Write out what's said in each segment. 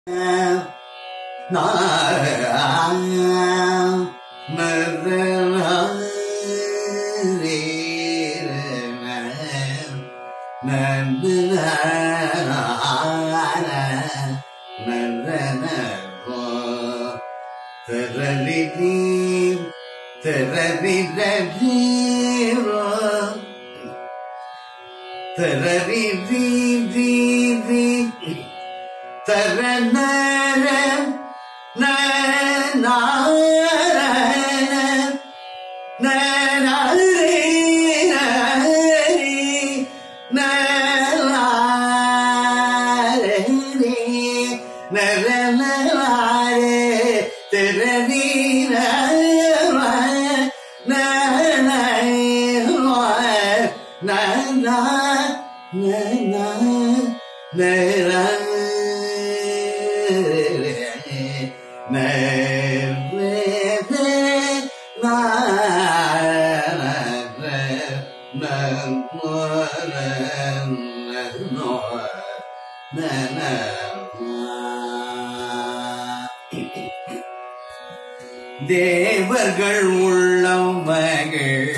தரரி ரி ரி ரி தரநர தேவர்கள் உள்ளம் மகள்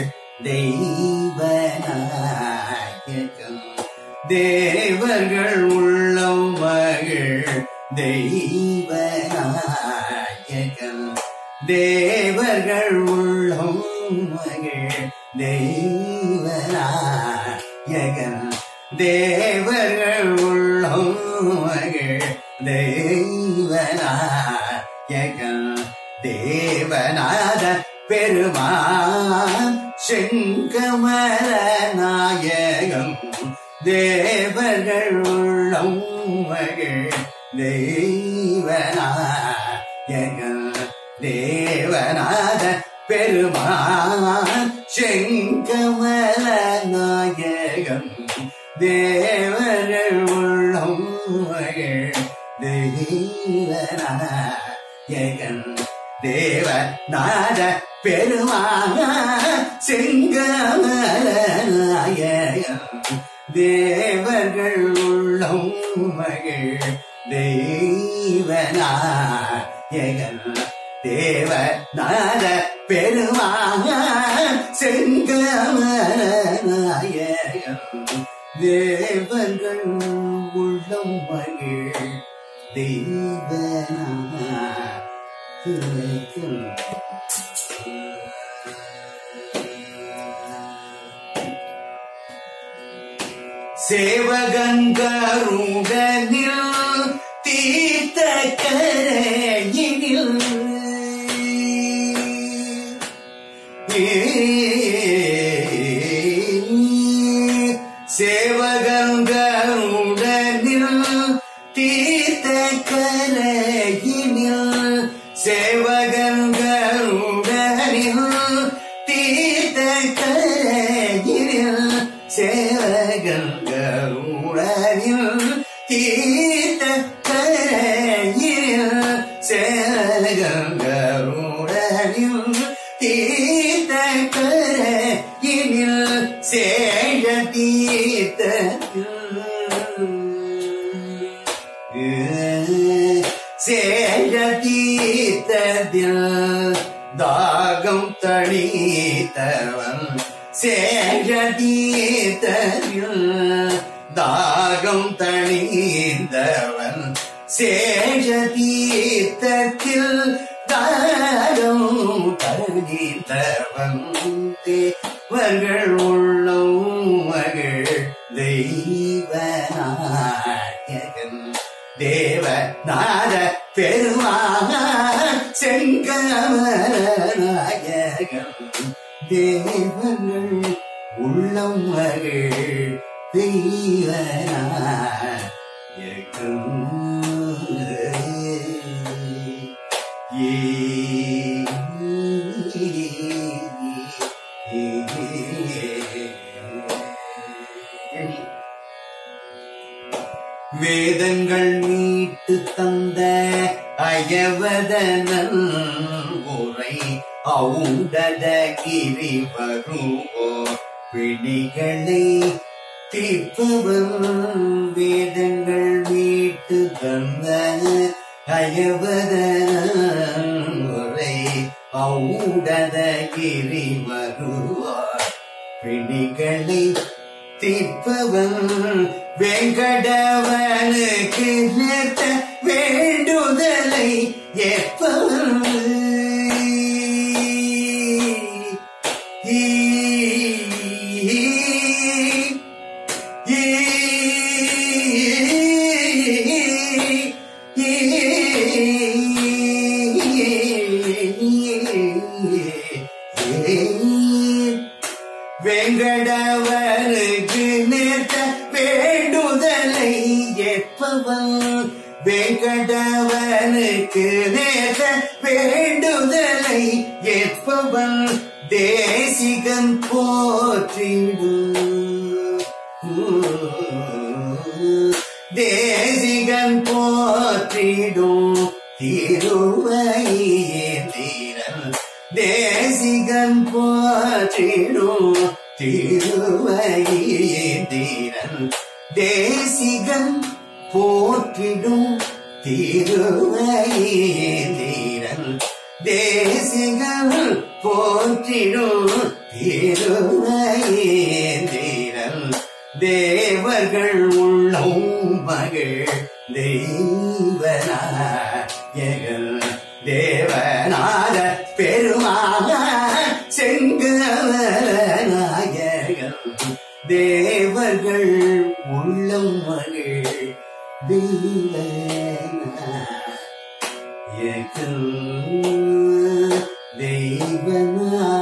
தெய்வநாயகம் தேவர்கள் உள்ளம் மகள் தெய்வநாயகம் தேவர்கள் உள்ளம் மகள் தெய்வநாயகன் தேவர்கள் உள்ளம் மகள் தெய்வநாயகன் தேவநாத பெருமான் செங்கமல நாயகம் தேவர்கள் உள்ளம் மகள் தெய்வநாயகன் தேவநாத பெருமான் செங்கமல நாயகம் தேவர்கள் உள்ளம் மகள் தெய்வநாயகன் தேவ நாத பெருமான செங்கமலநாயகம் தேவர்கள் உள்ளம் மகள் தெய்வநாயகன் தேவ நாத பெருமான செங்கமலநாயகம் தேவர்கள் உள்ளம் மகள் தெய்வநாயகம் சேவகங்கருடனில் தீர்த்த கரையினில் சேவகங்கருடனில் தீர்த்த கரையினில் சேவகங்கருடனில் தீர்த்த கரையினில் சேவகங்கருடனில் தீர்த்த கரையினில் சேவகங்கருடனில் தீர்த்த கரையினில் சேழ தீர்த்த சேழ தீர்த்ததில் தாகம் தளித்தவன் சேழ தீர்த்ததில் தாகம் தணிந்தவன் சேழ தீர்த்தத்தில் தாகம் தணிந்தவன் தேவர்கள் உள்ளம் மகள் தெய்வநாயகன் தேவ நாத பெருமான செங்கமலநாயகன் தேவர்கள் உள்ளம் மகள் தெய்வநாயகன் வேதங்கள் மீட்டு தந்த அயவதனல் உரை அவுடத கிரி வருவோ பிடிகளை தீர்ப்பவன் வேதங்கள் மீட்டு தந்த அயவத முறை ஔடதகிரி வருவார் பிணிகளை தீர்ப்பவன் வெங்கடவனுக்கு நேர்த்த வேண்டுதலை ஏற்பவன் ஈ, ஈ, வெங்கடவனுக்கு நேர்த்த வேண்டுதலை ஏற்பவன் வெங்கடவனுக்கு நேர்த்த வேண்டுதலை ஏற்பவன் தேசிகன் போற்றிடும் தேசிகன் போற்றிடும் திருவையேந்திரன் தேசிகன் போற்றிடும் திருவையேந்திரன் தேசிகன் போற்றிடும் திருவையேந்திரன் தேசிகன் போற்றிடும் திருவையேந்திரன் தேவர்கள் உள்ளம் மகள் தெய்வநாயகன் தேவநாத பெருமான செங்கவநாயகன் தேவர்கள் உள்ளம் மகள் தெய்வநாயகன் தெய்வநாயகன்